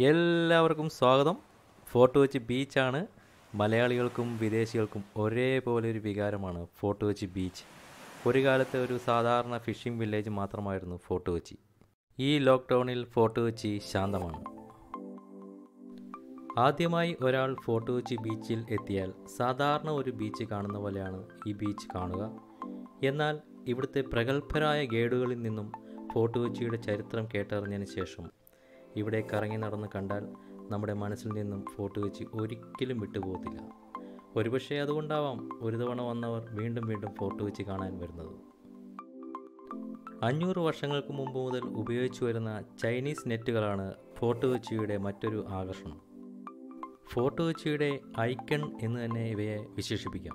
എല്ലാവർക്കും സ്വാഗതം ഫോർട്ട് കൊച്ചി ബീച്ചാണ് മലയാളികൾക്കും വിദേശികൾക്കും ഒരേപോലെ ഒരു വികാരമാണ് ഫോർട്ട് കൊച്ചി ബീച്ച് ഒരു കാലത്തെ ഒരു സാധാരണ ഫിഷിംഗ് വില്ലേജ് മാത്രമായിരുന്നു ഫോർട്ട് കൊച്ചി ഈ ലോക്ക്ഡൗണിൽ ഫോർട്ട് കൊച്ചി ശാന്തമാണ് ആദ്യമായി ഒരാൾ ഫോർട്ട് കൊച്ചി ബീച്ചിൽ എത്തിയാൽ സാധാരണ ഒരു ബീച്ച് കാണുന്ന പോലെയാണ് ഈ ബീച്ച് കാണുക എന്നാൽ ഇവിടുത്തെ പ്രഗത്ഭരായ ഗൈഡുകളിൽ നിന്നും ഫോർട്ട് കൊച്ചിയുടെ ചരിത്രം കേട്ടറിഞ്ഞതിന് ശേഷം ഇവിടെ കറങ്ങി നടന്ന് കണ്ടാൽ നമ്മുടെ മനസ്സിൽ നിന്നും ഫോർട്ട് കൊച്ചി ഒരിക്കലും വിട്ടുപോകത്തില്ല ഒരുപക്ഷെ അതുകൊണ്ടാവാം ഒരു തവണ വന്നവർ വീണ്ടും വീണ്ടും ഫോർട്ട് കൊച്ചി കാണാൻ വരുന്നത് അഞ്ഞൂറ് വർഷങ്ങൾക്ക് മുമ്പ് മുതൽ ഉപയോഗിച്ചു വരുന്ന ചൈനീസ് നെറ്റുകളാണ് ഫോർട്ട് കൊച്ചിയുടെ മറ്റൊരു ആകർഷണം ഫോർട്ട് കൊച്ചിയുടെ ഐക്കൺ എന്ന് തന്നെ ഇവയെ വിശേഷിപ്പിക്കാം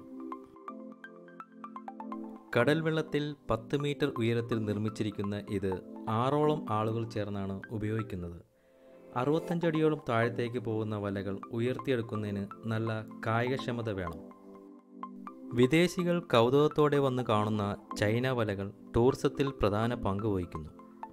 കടൽ വെള്ളത്തിൽ പത്ത് മീറ്റർ ഉയരത്തിൽ നിർമ്മിച്ചിരിക്കുന്ന ഇത് ആറോളം ആളുകൾ ചേർന്നാണ് ഉപയോഗിക്കുന്നത് അറുപത്തഞ്ചടിയോളം താഴത്തേക്ക് പോകുന്ന വലകൾ ഉയർത്തിയെടുക്കുന്നതിന് നല്ല കായികക്ഷമത വേണം വിദേശികൾ കൗതുകത്തോടെ വന്ന് കാണുന്ന ചൈന വലകൾ ടൂറിസത്തിൽ പ്രധാന പങ്ക് വഹിക്കുന്നു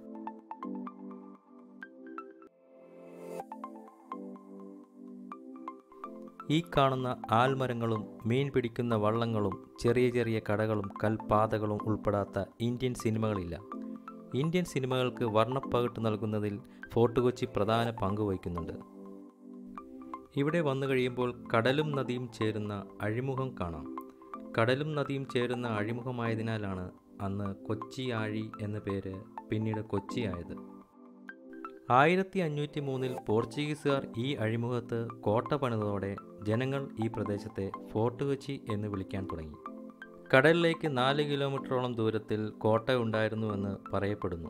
ഈ കാണുന്ന ആൽമരങ്ങളും മീൻ പിടിക്കുന്ന വള്ളങ്ങളും ചെറിയ ചെറിയ കടകളും കൽപാതകളും ഉൾപ്പെടാത്ത ഇന്ത്യൻ സിനിമകളില്ല ഇന്ത്യൻ സിനിമകൾക്ക് വർണ്ണപ്പകിട്ട് നൽകുന്നതിൽ ഫോർട്ട് കൊച്ചി പ്രധാന പങ്ക് വഹിക്കുന്നുണ്ട് ഇവിടെ വന്നു കഴിയുമ്പോൾ കടലും നദിയും ചേരുന്ന അഴിമുഖം കാണാം കടലും നദിയും ചേരുന്ന അഴിമുഖമായതിനാലാണ് അന്ന് കൊച്ചി ആഴി എന്ന പേര് പിന്നീട് കൊച്ചിയായത് ആയിരത്തി അഞ്ഞൂറ്റി മൂന്നിൽ പോർച്ചുഗീസുകാർ ഈ അഴിമുഖത്ത് കോട്ട പണിതതോടെ ജനങ്ങൾ ഈ പ്രദേശത്തെ ഫോർട്ട് കൊച്ചി എന്ന് വിളിക്കാൻ തുടങ്ങി കടലിലേക്ക് നാല് കിലോമീറ്ററോളം ദൂരത്തിൽ കോട്ട ഉണ്ടായിരുന്നുവെന്ന് പറയപ്പെടുന്നു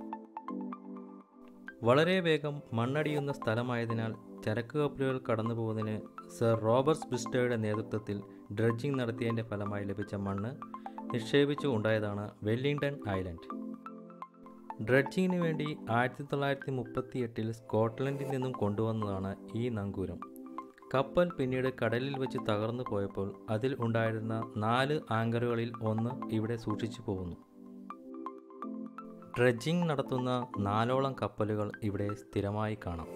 വളരെ വേഗം മണ്ണടിയുന്ന സ്ഥലമായതിനാൽ ചരക്ക് കപ്പലുകൾ കടന്നു പോകുന്നതിന് സർ റോബർട്ട്സ് ബിസ്റ്റയുടെ നേതൃത്വത്തിൽ ഡ്രഡ്ജിംഗ് നടത്തിയതിൻ്റെ ഫലമായി ലഭിച്ച മണ്ണ് നിക്ഷേപിച്ചു ഉണ്ടായതാണ് വെല്ലിംഗ്ടൺ ഐലൻഡ് ഡ്രഡ്ജിങ്ങിന് വേണ്ടി ആയിരത്തി തൊള്ളായിരത്തി മുപ്പത്തി എട്ടിൽ സ്കോട്ട്ലൻഡിൽ നിന്നും കൊണ്ടുവന്നതാണ് ഈ നങ്കൂരം കപ്പൽ പിന്നീട് കടലിൽ വെച്ച് തകർന്നു പോയപ്പോൾ അതിൽ ഉണ്ടായിരുന്ന നാല് ആങ്കറുകളിൽ ഒന്ന് ഇവിടെ സൂക്ഷിച്ചു പോകുന്നു ഡ്രഡ്ജിംഗ് നടത്തുന്ന നാലോളം കപ്പലുകൾ ഇവിടെ സ്ഥിരമായി കാണാം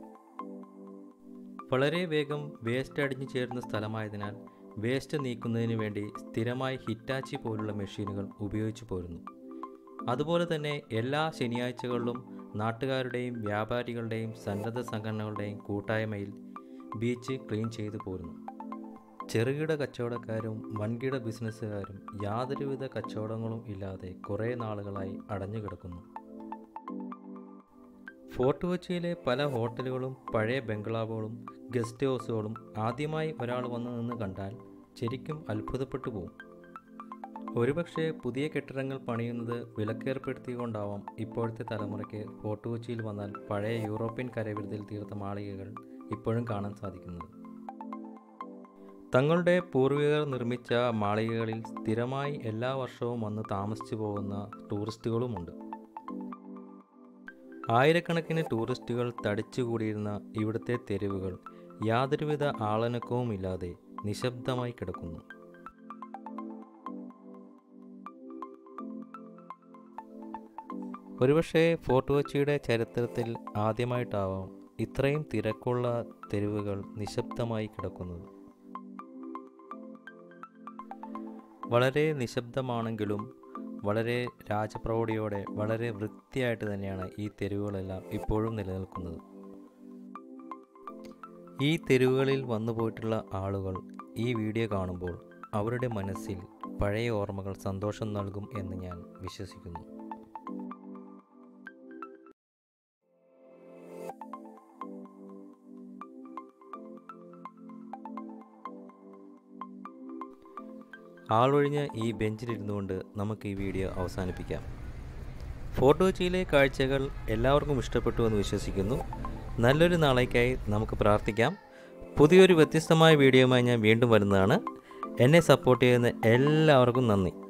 വളരെ വേഗം വേസ്റ്റ് അടിഞ്ഞു ചേരുന്ന സ്ഥലമായതിനാൽ വേസ്റ്റ് നീക്കുന്നതിന് വേണ്ടി സ്ഥിരമായി ഹിറ്റാച്ചി പോലുള്ള മെഷീനുകൾ ഉപയോഗിച്ചു പോരുന്നു അതുപോലെ തന്നെ എല്ലാ ശനിയാഴ്ചകളിലും നാട്ടുകാരുടെയും വ്യാപാരികളുടെയും സന്നദ്ധ സംഘടനകളുടെയും കൂട്ടായ്മയിൽ ബീച്ച് ക്ലീൻ ചെയ്തു പോരുന്നു ചെറുകിട കച്ചവടക്കാരും വൻകിട ബിസിനസ്സുകാരും യാതൊരുവിധ കച്ചവടങ്ങളും ഇല്ലാതെ കുറേ നാളുകളായി അടഞ്ഞു കിടക്കുന്നു ഫോർട്ട് കൊച്ചിയിലെ പല ഹോട്ടലുകളും പഴയ ബംഗ്ലാവുകളും ഗസ്റ്റ് ഹൗസുകളും ആദ്യമായി ഒരാൾ വന്നു നിന്ന് കണ്ടാൽ ശരിക്കും അത്ഭുതപ്പെട്ടു പോകും ഒരുപക്ഷെ പുതിയ കെട്ടിടങ്ങൾ പണിയുന്നത് വിലക്കേർപ്പെടുത്തിക്കൊണ്ടാവാം ഇപ്പോഴത്തെ തലമുറയ്ക്ക് ഫോർട്ട് കൊച്ചിയിൽ വന്നാൽ പഴയ യൂറോപ്യൻ കരവിരുതിൽ തീർത്ത മാളികകൾ ഇപ്പോഴും കാണാൻ സാധിക്കുന്നത് തങ്ങളുടെ പൂർവികർ നിർമ്മിച്ച മാളികകളിൽ സ്ഥിരമായി എല്ലാ വർഷവും വന്ന് താമസിച്ചു പോകുന്ന ടൂറിസ്റ്റുകളുമുണ്ട് ആയിരക്കണക്കിന് ടൂറിസ്റ്റുകൾ തടിച്ചുകൂടിയിരുന്ന ഇവിടുത്തെ തെരുവുകൾ യാതൊരുവിധ ആളനക്കവും ഇല്ലാതെ നിശബ്ദമായി കിടക്കുന്നു ഒരുപക്ഷെ ഫോർട്ട് കൊച്ചിയുടെ ചരിത്രത്തിൽ ആദ്യമായിട്ടാവാം ഇത്രയും തിരക്കുള്ള തെരുവുകൾ നിശബ്ദമായി കിടക്കുന്നത് വളരെ നിശബ്ദമാണെങ്കിലും വളരെ രാജപ്രൗഢിയോടെ വളരെ വൃത്തിയായിട്ട് തന്നെയാണ് ഈ തെരുവുകളെല്ലാം ഇപ്പോഴും നിലനിൽക്കുന്നത് ഈ തെരുവുകളിൽ വന്നു പോയിട്ടുള്ള ആളുകൾ ഈ വീഡിയോ കാണുമ്പോൾ അവരുടെ മനസ്സിൽ പഴയ ഓർമ്മകൾ സന്തോഷം നൽകും എന്ന് ഞാൻ വിശ്വസിക്കുന്നു ആളൊഴിഞ്ഞ് ഈ ബെഞ്ചിലിരുന്നുകൊണ്ട് നമുക്ക് ഈ വീഡിയോ അവസാനിപ്പിക്കാം ഫോർട്ട് കൊച്ചിയിലെ കാഴ്ചകൾ എല്ലാവർക്കും ഇഷ്ടപ്പെട്ടു എന്ന് വിശ്വസിക്കുന്നു നല്ലൊരു നാളേക്കായി നമുക്ക് പ്രാർത്ഥിക്കാം പുതിയൊരു വ്യത്യസ്തമായ വീഡിയോയുമായി ഞാൻ വീണ്ടും വരുന്നതാണ് എന്നെ സപ്പോർട്ട് ചെയ്യുന്ന എല്ലാവർക്കും നന്ദി